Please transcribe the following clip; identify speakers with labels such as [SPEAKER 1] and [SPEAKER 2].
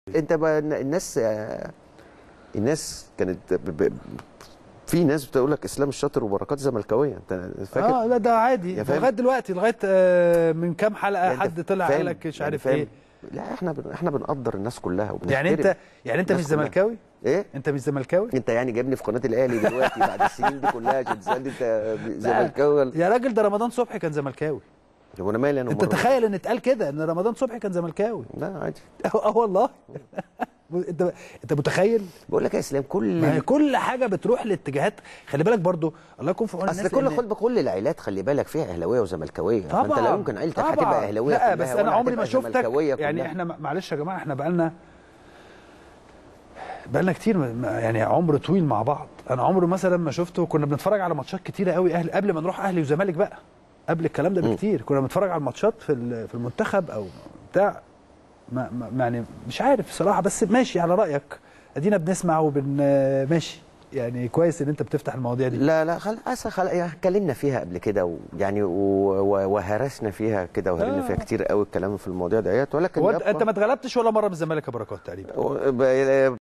[SPEAKER 1] انت بقى الناس الناس كانت ب... ب... في ناس بتقول لك اسلام الشاطر وبركات زملكاويه انت فاكر
[SPEAKER 2] اه لا ده عادي
[SPEAKER 1] يا فاهم؟
[SPEAKER 2] لغايه دلوقتي لغايه آه، من كام حلقه
[SPEAKER 1] يعني انت
[SPEAKER 2] حد طلع
[SPEAKER 1] فاهم؟
[SPEAKER 2] قال لك مش
[SPEAKER 1] يعني
[SPEAKER 2] عارف
[SPEAKER 1] فاهم؟
[SPEAKER 2] ايه
[SPEAKER 1] لا احنا بن... احنا بنقدر الناس كلها وبنحترم
[SPEAKER 2] يعني انت يعني انت مش
[SPEAKER 1] الناس كلها.
[SPEAKER 2] زملكاوي
[SPEAKER 1] ايه
[SPEAKER 2] انت مش زملكاوي
[SPEAKER 1] انت يعني جايبني في قناه الاهلي دلوقتي بعد السنين دي كلها عشان تسالني انت زملكاوي ولا
[SPEAKER 2] يا راجل ده رمضان صبحي كان زملكاوي
[SPEAKER 1] هو انا مالي انا
[SPEAKER 2] انت
[SPEAKER 1] ومرة-
[SPEAKER 2] تخيل ان اتقال كده ان رمضان صبحي كان زملكاوي
[SPEAKER 1] لا عادي
[SPEAKER 2] اه والله انت انت متخيل
[SPEAKER 1] بقول لك يا اسلام كل
[SPEAKER 2] ما هي كل حاجه بتروح لاتجاهات خلي بالك برضو الله يكون في عون
[SPEAKER 1] اصل
[SPEAKER 2] الناس
[SPEAKER 1] كل
[SPEAKER 2] لأن-
[SPEAKER 1] خد بكل العائلات خلي بالك فيها اهلاويه وزملكاويه
[SPEAKER 2] طبعا
[SPEAKER 1] فانت لا يمكن عيلتك
[SPEAKER 2] طبعا.
[SPEAKER 1] هتبقى اهلاويه
[SPEAKER 2] لا
[SPEAKER 1] كلها
[SPEAKER 2] بس
[SPEAKER 1] ولا
[SPEAKER 2] انا عمري ما
[SPEAKER 1] هتبقى
[SPEAKER 2] شفتك
[SPEAKER 1] زملكاوية
[SPEAKER 2] يعني
[SPEAKER 1] كلها.
[SPEAKER 2] احنا معلش يا جماعه احنا بقالنا بقالنا كتير م- يعني عمر طويل مع بعض انا عمره مثلا ما شفته كنا بنتفرج على ماتشات كتيره قوي اهلي قبل ما نروح اهلي وزمالك بقى قبل الكلام ده بكتير كنا بنتفرج على الماتشات في ال- في المنتخب او بتاع ما ما يعني مش عارف بصراحه بس ماشي على رايك ادينا بنسمع وبن ماشي يعني كويس ان انت بتفتح المواضيع دي
[SPEAKER 1] لا لا خلاص خل... يعني اتكلمنا فيها قبل كده ويعني و... و... وهرسنا فيها كده وهرسنا
[SPEAKER 2] آه.
[SPEAKER 1] فيها كتير قوي الكلام في المواضيع ديت ولكن
[SPEAKER 2] هو انت
[SPEAKER 1] يبقى-
[SPEAKER 2] انت ما اتغلبتش ولا مره من الزمالك يا بركات تقريبا
[SPEAKER 1] و- ب-